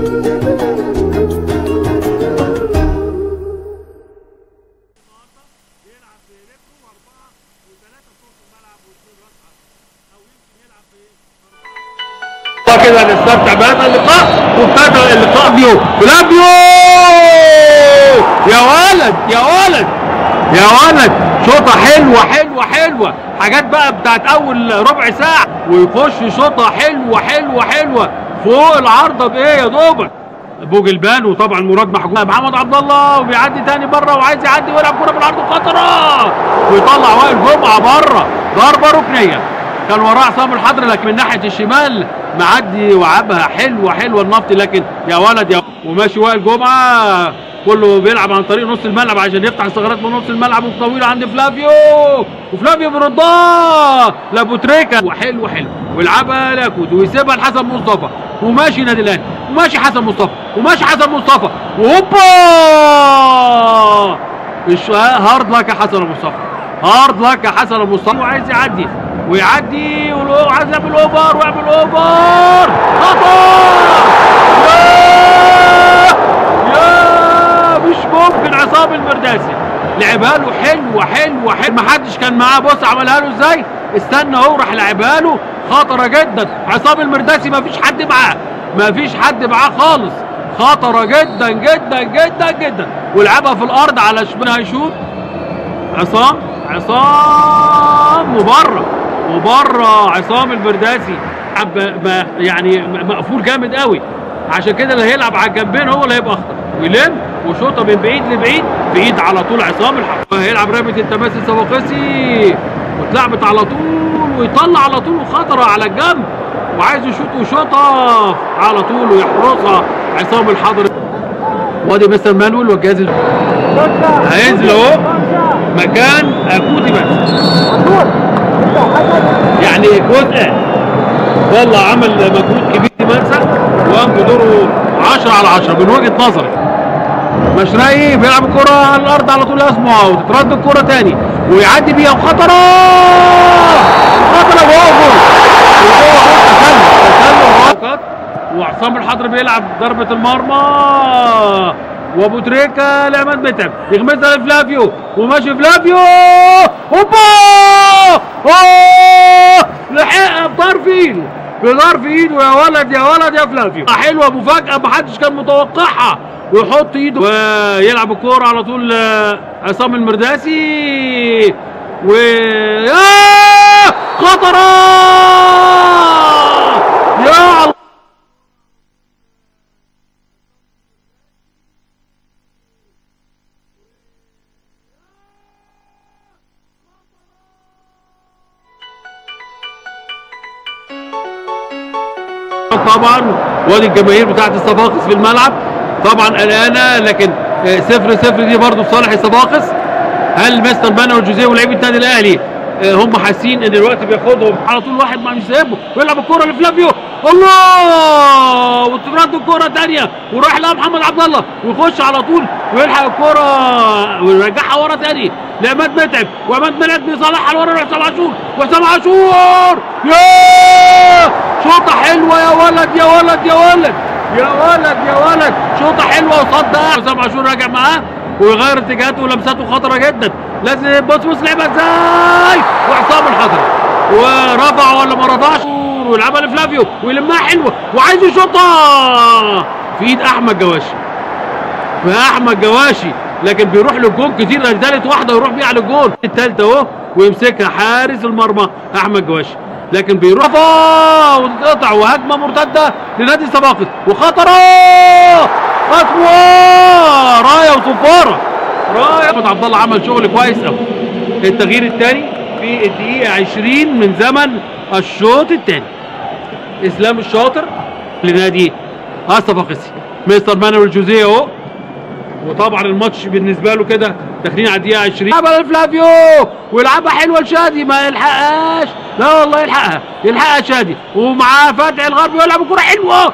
كده نستمتع بهذا اللقاء وابتدى اللقاء فيو فلافيو يا ولد يا ولد يا ولد شوطة حلوة حلوة حلوة حاجات بقى بتاعت أول ربع ساعة ويخش شوطة حلوة حلوة حلوة فوق العارضة بإيه يا دوبك بوجلبان وطبعا مراد محجوب محمد عبد الله وبيعدي تاني بره وعايز يعدي ويلعب كوره بالعرض خطره ويطلع وائل جمعه بره ضربه ركنيه كان وراه عصام الحضري لكن من ناحيه الشمال معدي وعبها حلوه حلوه النفط لكن يا ولد يا وماشي وائل جمعه كله بيلعب عن طريق نص الملعب عشان يفتح الثغرات من نص الملعب وطويله عند فلافيو وفلافيو بيردها لابوتريكا وحلو حلو ويلعبها لاكوت ويسيبها لحسن مصطفى وماشي نادي الاهلي وماشي حسن مصطفى وماشي حسن مصطفى وهوبا مش هارد لك يا حسن مصطفى هارد لك يا حسن مصطفى وعايز يعدي ويعدي وعايز يعمل اوفر ويعمل اوفر خطر ياه ياه مش ممكن عصام المرداسي لعبها له حلوه حلوه حلوه ما حدش كان معاه بص عملها له ازاي استنى اهو راح لعبها له خطره جدا عصام المرداسي ما فيش حد معاه ما فيش حد معاه خالص خطره جدا جدا جدا جدا ولعبها في الارض على شمال هيشوط عصام عصام وبره وبره عصام البرداسي حب- ب- يعني م- مقفول جامد قوي عشان كده اللي هيلعب على الجنبين هو اللي هيبقى اخطر ويلم وشوطه من بعيد لبعيد بعيد على طول عصام الحق هيلعب رميه التماس الصفاقسي واتلعبت على طول ويطلع على طول وخطره على الجنب وعايز يشوط وشوطه على طول ويحرسها عصام الحضري وادي مستر مانويل والجهاز ال- هينزل اهو مكان اكوتي بس يعني جزء والله عمل مجهود كبير في منسى وقام بدوره 10 على 10 من وجهه نظري مشرقي بيلعب الكرة على الأرض على طول اسمه وتترد الكرة تاني ويعدي بيها وخطرة خطرة جوه جول وجوه جول تسلل تسلل وعصام الحضري بيلعب ضربة المرمى وابو تريكة لعماد متعب يغمزها لفلافيو وماشي فلافيو هوبا اوه لحقها بطرف ايده بطرف ايده يا ولد يا ولد يا فلافيو حلوه مفاجاه محدش كان متوقعها ويحط ايده ويلعب الكوره على طول آه، عصام المرداسي و ياه! خطره يا الله طبعا وادي الجماهير بتاعت الصفاقس في الملعب طبعا قلقانه لكن آه، صفر صفر دي برضه في صالح الصفاقس هل مستر بنا والجوزيه ولاعيبه النادي الاهلي آه، هم حاسين ان الوقت بياخدهم على طول واحد ما مش سايبه ويلعب الكوره لفلافيو الله وترد الكوره تانية وراح لها محمد عبد الله ويخش على طول ويلحق الكوره ويرجعها ورا تاني لعماد متعب وعماد متعب بيصلحها لورا لحسام عاشور وحسام عاشور ياه شوطه حلوه يا ولد يا ولد يا ولد يا ولد يا ولد شوطه حلوه وصد حسام عاشور راجع معاه ويغير اتجاهاته ولمساته خطره جدا لازم بص بص لعبها ازاي وحسام الحضري ورفع ولا ما رفعش ويلعبها لفلافيو ويلمها حلوه وعايز يشوطها في ايد احمد جواشي واحمد جواشي لكن بيروح للجون كتير ده تالت واحده ويروح بيها على الجون التالتة اهو ويمسكها حارس المرمى احمد جواشي لكن بيروح فا وتتقطع وهجمه مرتده لنادي الصفاقس وخطره اسوار رايه وصفاره رايه احمد عبد الله عمل شغل كويس قوي التغيير الثاني في الدقيقه 20 من زمن الشوط الثاني اسلام الشاطر لنادي الصفاقسي مستر مانويل جوزيه اهو وطبعا الماتش بالنسبه له كده داخلين على الدقيقه 20 يلعبها لفلافيو ويلعبها حلوه لشادي ما يلحقهاش لا والله يلحقها يلحقها شادي ومعاه فتحي الغربي ويلعب كره حلوه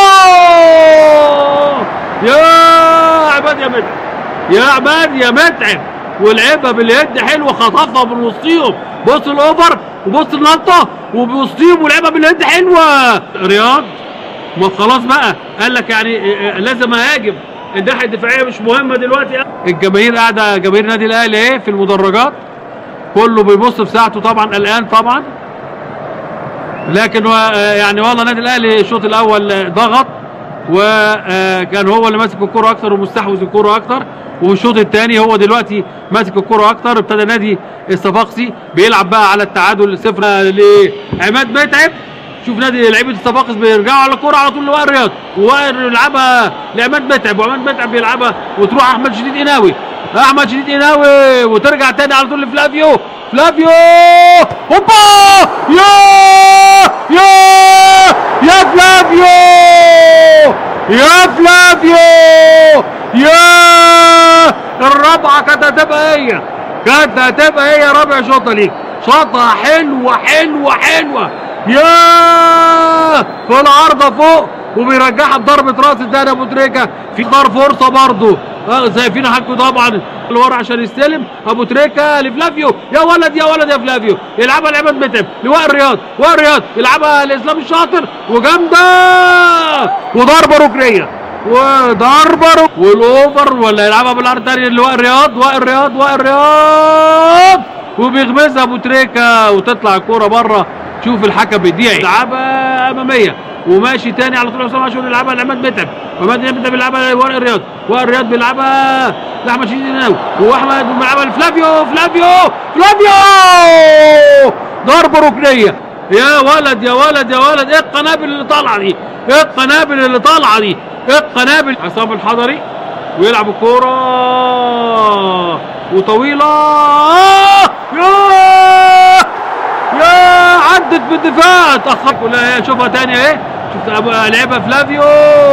الله يا عماد يا متعب يا عماد يا متعب ولعبها باليد حلوه خطفها من وسطيهم بص الاوفر وبص النطه وبوسطيهم ولعبها باليد حلوه رياض ما خلاص بقى قال لك يعني آه، آه، لازم اهاجم الناحيه الدفاعيه مش مهمه دلوقتي الجماهير قاعده جماهير نادي الاهلي ايه في المدرجات كله بيبص في ساعته طبعا قلقان طبعا لكن هو آه، يعني والله النادي الاهلي الشوط الاول آه، ضغط وكان هو اللي ماسك الكرة اكتر ومستحوذ الكرة اكتر والشوط الثاني هو دلوقتي ماسك الكرة اكتر ابتدى نادي الصفاقسي بيلعب بقى على التعادل صفر لعماد متعب شوف نادي لعيبه الصفاقس بيرجعوا على الكرة على طول لوائل رياض ووائل يلعبها لعماد متعب وعماد متعب بيلعبها وتروح احمد شديد قناوي احمد شديد قناوي وترجع تاني على طول لفلافيو فلافيو هوبا يا يا يا فلافيو يا فلافيو يا الرابعه كانت هتبقى هي كانت هتبقى هي رابع شوطه ليك شوطه حلوه حلوه حلوه يا في العارضه فوق وبيرجعها بضربه راس الدهن ابو تريكه في دار فرصه برضه اه شايفين حكوا طبعا لورا عشان يستلم ابو تريكه لفلافيو يا ولد يا ولد يا فلافيو يلعبها لعماد متعب لوائل رياض وائل رياض يلعبها لاسلام الشاطر وجامده وضربه ركنيه وضربه رك... والاوفر ولا يلعبها بالعرض تاني لوائل رياض وائل رياض وائل رياض وبيغمزها ابو تريكه وتطلع الكوره بره شوف الحكم بيضيع يلعبها اماميه وماشي تاني على طول حسام عاشور يلعبها لعماد متعب وعماد متعب بيلعبها لوائل رياض وائل رياض بيلعبها لاحمد شديد الناوي واحمد بيلعبها لفلافيو فلافيو فلافيو ضربه ركنيه يا ولد يا ولد يا ولد ايه القنابل اللي طالعه دي ايه القنابل اللي طالعه دي ايه القنابل عصام الحضري ويلعب الكوره وطويله يا يا عدت بالدفاع اتاخرت ولا هي شوفها تاني اهي شفت أبو- لعبها فلافيو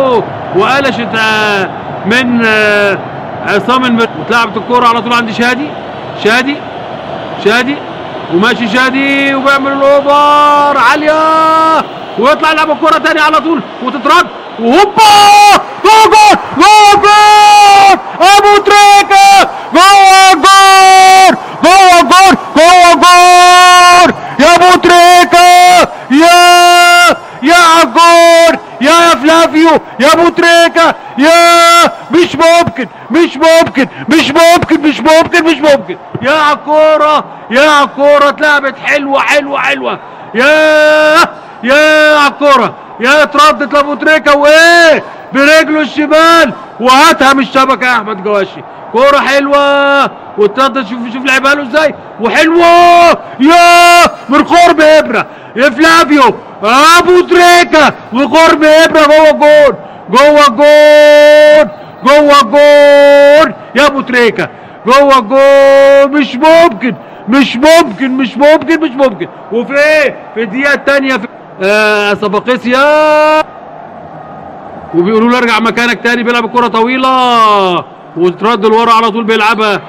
وقلشت آه، من آه، عصام المر واتلعبت الكوره على طول عند شادي شادي شادي وماشي شادي وبيعمل الاوفر عاليه ويطلع يلعب الكوره تاني على طول وتترد وهوبا جول جول جول جول ابو تريكه جوه الجول جوه الجول جوه الجول يا ابو تريكه يا يا عجور يا يا فلافيو يا ابو تريكه يا مش ممكن مش ممكن مش ممكن مش ممكن مش ممكن يا عالكوره يا عالكوره اتلعبت حلوه حلوه حلوه يا يا عالكوره يا اتردت لابو تريكه وايه برجله الشمال وهاتها من الشبكه يا احمد جواشي كوره حلوه واتردت شوف شوف لعبها له ازاي وحلوه يا من قرب ابره يا فلافيو ابو تريكه وقرب ابره جوه الجول جوه الجول جوه الجول يا ابو تريكه جوه الجول مش ممكن مش ممكن مش ممكن مش ممكن وفي ايه في الدقيقه الثانيه في آه صفاقسيا وبيقولوا له ارجع مكانك تاني بيلعب الكره طويله وترد لورا على طول بيلعبها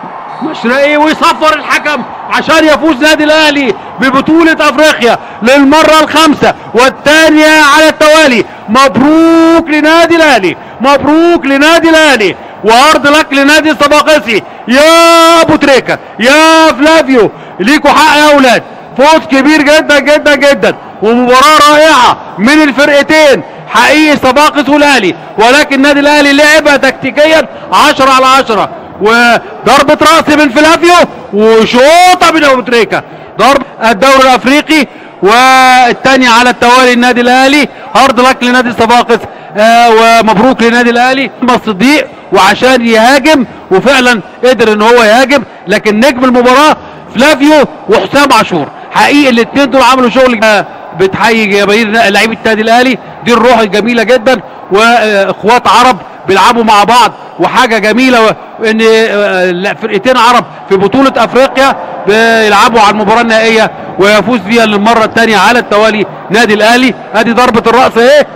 مشرقي ويصفر الحكم عشان يفوز نادي الاهلي ببطولة افريقيا للمرة الخامسة والثانية على التوالي مبروك لنادي الاهلي مبروك لنادي الاهلي وعرض لك لنادي الصفاقسي يا ابو تريكة يا فلافيو ليكوا حق يا اولاد فوز كبير جدا جدا جدا ومباراة رائعة من الفرقتين حقيقي صفاقس والاهلي ولكن النادي الاهلي لعبها تكتيكيا 10 على 10 وضربة رأس من فلافيو وشوطة من ابو تريكة ضرب الدوري الافريقي والثانية على التوالي النادي الاهلي هارد لك لنادي صفاقس آه ومبروك لنادي الاهلي الصديق وعشان يهاجم وفعلا قدر ان هو يهاجم لكن نجم المباراة فلافيو وحسام عاشور حقيقي الاثنين دول عملوا شغل آه، بتحيي جماهير لعيبه النادي الاهلي دي الروح الجميله جدا واخوات عرب بيلعبوا مع بعض وحاجه جميله و- ان آه، لا، فرقتين عرب في بطوله افريقيا بيلعبوا على المباراه النهائيه ويفوز فيها للمره الثانيه على التوالي نادي الاهلي ادي ضربه الراس اهي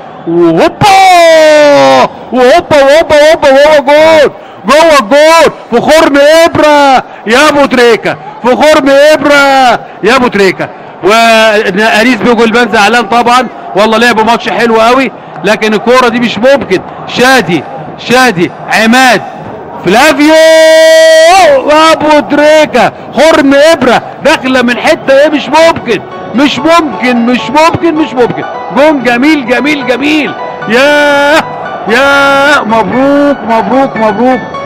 وهوبا وهوبا وهوبا وهوبا وهو جول جوه الجول في خرم ابره يا ابو تريكه في خرم ابره يا ابو تريكه وانيس بيجولبان زعلان طبعا والله لعبوا ماتش حلو قوي لكن الكوره دي مش ممكن شادي شادي عماد فلافيو وابو تريكه خرم ابره داخله من حته ايه مش ممكن مش ممكن مش ممكن مش ممكن جون جميل جميل جميل يا يا مبروك مبروك مبروك